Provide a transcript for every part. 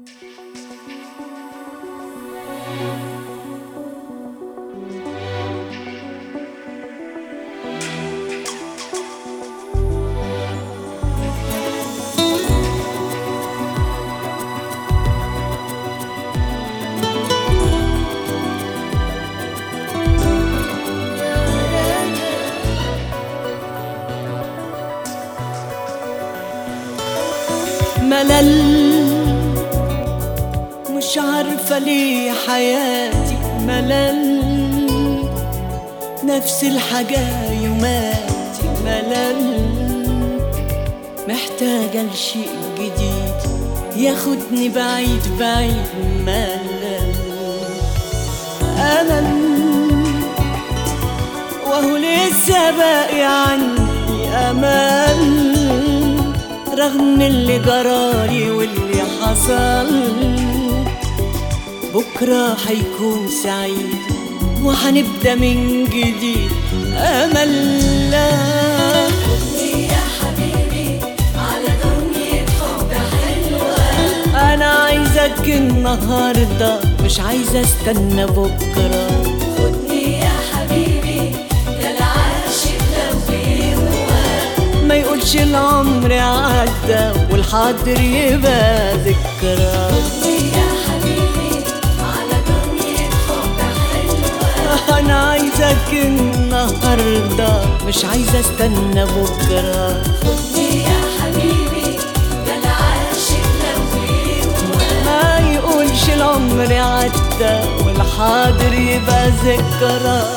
ملل مش عارفة ليه حياتي ملل نفس الحاجة يوماتي ملل محتاجة لشيء جديد ياخدني بعيد بعيد ملل أمل وهو لسه باقي عندي أمل رغم اللي جرالي واللي حصل بكرة هيكون سعيد وهنبدأ من جديد أمل لا يا حبيبي على دنيا حب حلوة أنا عايزك النهاردة مش عايزة استنى بكرة خدني يا حبيبي ده العاشق لو بيهوى ما يقولش العمر عدى والحاضر يبقى ذكرى خدني يا حبيبي على دنيا حب حلوة أنا عايزك النهاردة مش عايزة استنى بكرة خدني يا حبيبي ده العاشق لو بيهوى ما يقولش العمر عدى والحاضر يبقى ذكرى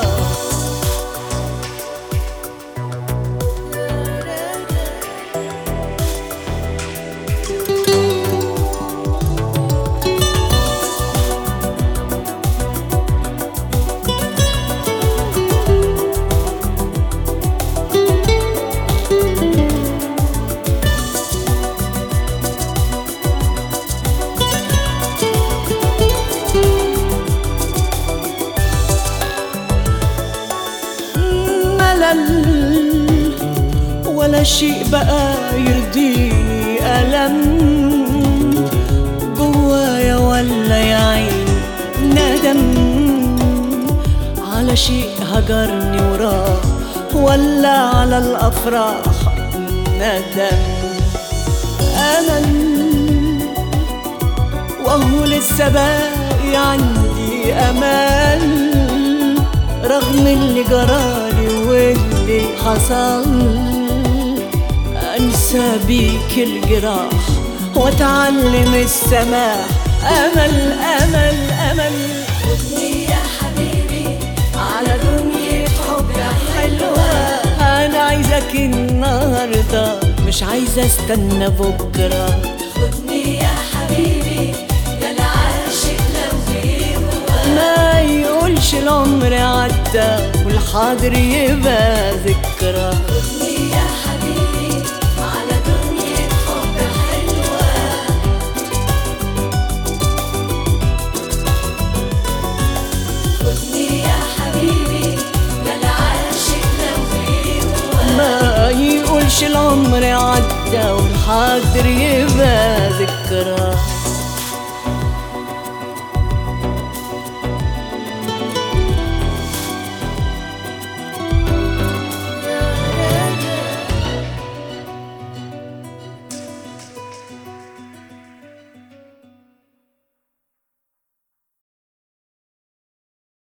ملل ولا شيء بقى يرضيني ألم جوايا ولا يا عيني ندم على شيء هجرني وراه ولا على الأفراح ندم أمل وهو لسه باقي عندي امل رغم اللي جرالي واللي حصل انسى بيك الجراح واتعلم السماح امل امل امل خدني يا حبيبي على دنيا حب حلوة انا عايزك النهارده مش عايزه استنى بكره خدني يا حبيبي ده العاشق لو بيهوى ما يقولش العمر عدى والحاضر يبقى ذكرى